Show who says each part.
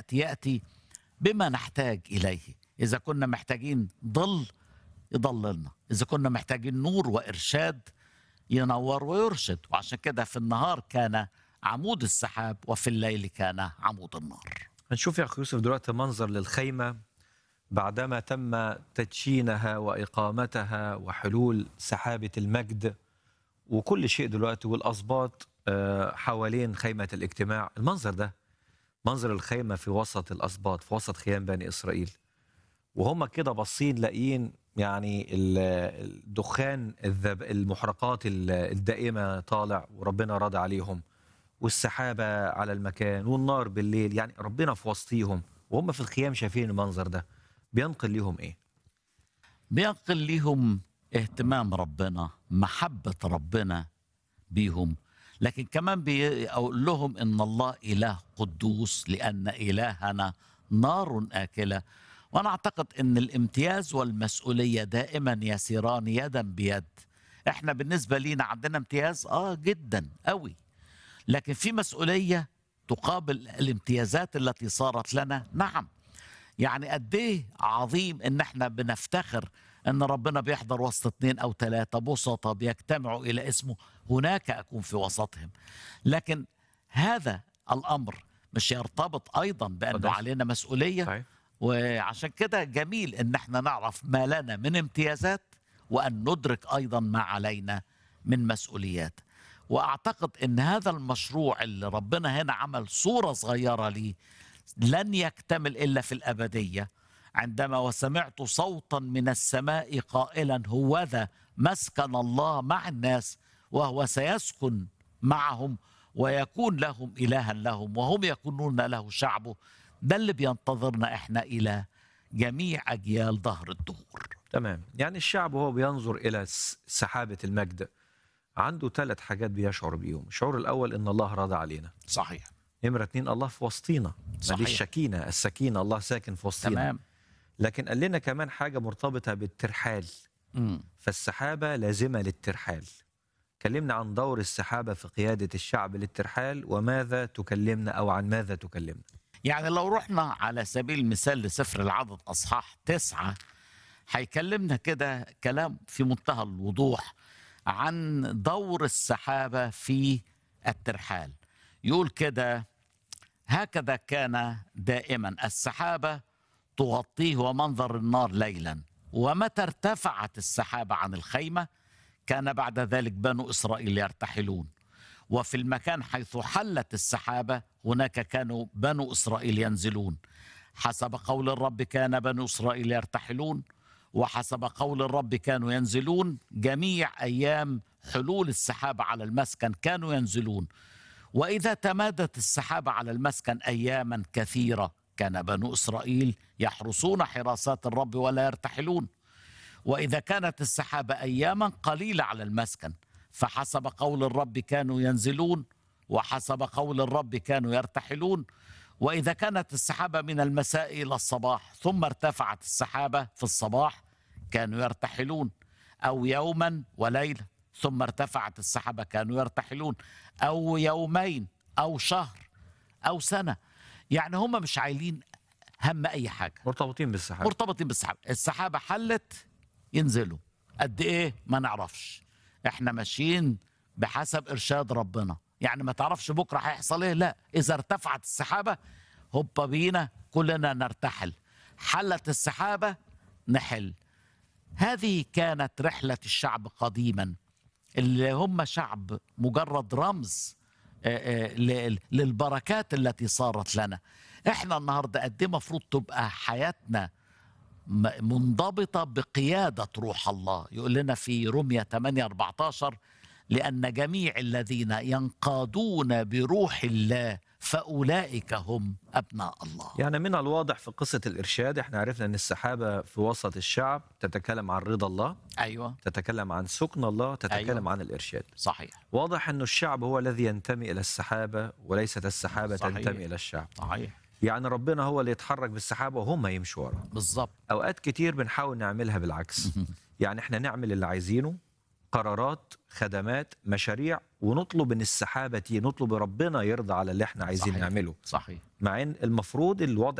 Speaker 1: يأتي يأتي بما نحتاج إليه إذا كنا محتاجين ظل يضللنا إذا كنا محتاجين نور وإرشاد ينور ويرشد وعشان كده في النهار كان عمود السحاب وفي الليل كان عمود النار
Speaker 2: هنشوف يا اخي يوسف دلوقتي منظر للخيمه بعدما تم تدشينها واقامتها وحلول سحابه المجد وكل شيء دلوقتي والاسباط آه، حوالين خيمه الاجتماع المنظر ده منظر الخيمه في وسط الاسباط في وسط خيام بني اسرائيل وهم كده باصين لاقيين يعني ال- الدخان الذب المحرقات ال- الدائمه طالع وربنا راضي عليهم والسحابه على المكان والنار بالليل يعني ربنا في وسطيهم وهم في الخيام شايفين المنظر ده بينقل ليهم ايه
Speaker 1: بينقل ليهم اهتمام ربنا محبة ربنا بيهم لكن كمان بيقول لهم ان الله اله قدوس لان الهنا نار اكله وانا اعتقد ان الامتياز والمسؤوليه دائما يسيران يدا بيد احنا بالنسبه لينا عندنا امتياز اه جدا قوي لكن في مسؤوليه تقابل الامتيازات التي صارت لنا نعم يعني قد ايه عظيم ان احنا بنفتخر ان ربنا بيحضر وسط اثنين او ثلاثه بسطة بيجتمعوا الى اسمه هناك اكون في وسطهم لكن هذا الامر مش يرتبط ايضا بانه
Speaker 2: اتفضل.
Speaker 1: علينا مسؤوليه
Speaker 2: صحيح
Speaker 1: وعشان كده جميل ان احنا نعرف ما لنا من امتيازات وان ندرك ايضا ما علينا من مسؤوليات واعتقد ان هذا المشروع اللي ربنا هنا عمل صوره صغيره ليه لن يكتمل الا في الابديه عندما وسمعت صوتا من السماء قائلا هوذا مسكن الله مع الناس وهو سيسكن معهم ويكون لهم الها لهم وهم يكونون له شعبه ده اللي بينتظرنا احنا الى جميع اجيال ظهر الدهور
Speaker 2: تمام يعني الشعب وهو بينظر الى س- سحابه المجد عنده ثلاث حاجات بيشعر بيهم الشعور الاول ان الله راضى علينا
Speaker 1: صحيح
Speaker 2: نمرة اتنين الله في وسطينا
Speaker 1: صحيح.
Speaker 2: دي الشكينة السكينة الله ساكن في وسطينا
Speaker 1: تمام
Speaker 2: لكن قال لنا كمان حاجة مرتبطة بالترحال
Speaker 1: مم.
Speaker 2: فالسحابة لازمة للترحال كلمنا عن دور السحابة في قيادة الشعب للترحال وماذا تكلمنا أو عن ماذا تكلمنا
Speaker 1: يعني لو رحنا على سبيل المثال لسفر العدد اصحاح تسعه هيكلمنا كده كلام في منتهى الوضوح عن دور السحابه في الترحال يقول كده هكذا كان دائما السحابه تغطيه ومنظر النار ليلا ومتى ارتفعت السحابه عن الخيمه كان بعد ذلك بنو اسرائيل يرتحلون وفي المكان حيث حلت السحابه هناك كانوا بنو اسرائيل ينزلون حسب قول الرب كان بنو اسرائيل يرتحلون وحسب قول الرب كانوا ينزلون جميع ايام حلول السحابه على المسكن كانوا ينزلون واذا تمادت السحابه على المسكن اياما كثيره كان بنو اسرائيل يحرسون حراسات الرب ولا يرتحلون واذا كانت السحابه اياما قليله على المسكن فحسب قول الرب كانوا ينزلون وحسب قول الرب كانوا يرتحلون واذا كانت السحابه من المساء الى الصباح ثم ارتفعت السحابه في الصباح كانوا يرتحلون او يوما وليله ثم ارتفعت السحابه كانوا يرتحلون او يومين او شهر او سنه يعني هم مش عايلين هم اي حاجه
Speaker 2: مرتبطين بالسحابة
Speaker 1: مرتبطين بالسحابه السحابه حلت ينزلوا قد ايه ما نعرفش احنا ماشيين بحسب ارشاد ربنا يعني ما تعرفش بكره هيحصل ايه لا اذا ارتفعت السحابه هوبا بينا كلنا نرتحل حلت السحابه نحل هذه كانت رحله الشعب قديما اللي هم شعب مجرد رمز آه، آه، ل- للبركات التي صارت لنا احنا النهارده قد ايه المفروض تبقى حياتنا م- منضبطة بقيادة روح الله يقول لنا في رمية 8 14 لأن جميع الذين ينقادون بروح الله فأولئك هم أبناء الله
Speaker 2: يعني من الواضح في قصة الإرشاد احنا عرفنا أن السحابة في وسط الشعب تتكلم عن رضا الله
Speaker 1: أيوة
Speaker 2: تتكلم عن سكن الله تتكلم
Speaker 1: أيوة.
Speaker 2: عن الإرشاد
Speaker 1: صحيح
Speaker 2: واضح أن الشعب هو الذي ينتمي إلى السحابة وليست السحابة
Speaker 1: صحيح.
Speaker 2: تنتمي إلى الشعب
Speaker 1: صحيح
Speaker 2: يعني ربنا هو اللي يتحرك بالسحابة وهم يمشوا وراه
Speaker 1: بالظبط
Speaker 2: اوقات كتير بنحاول نعملها بالعكس يعني احنا نعمل اللي عايزينه قرارات خدمات مشاريع ونطلب ان السحابه تيجي نطلب ربنا يرضى على اللي احنا عايزين
Speaker 1: صحيح.
Speaker 2: نعمله
Speaker 1: صحيح
Speaker 2: مع ان المفروض الوضع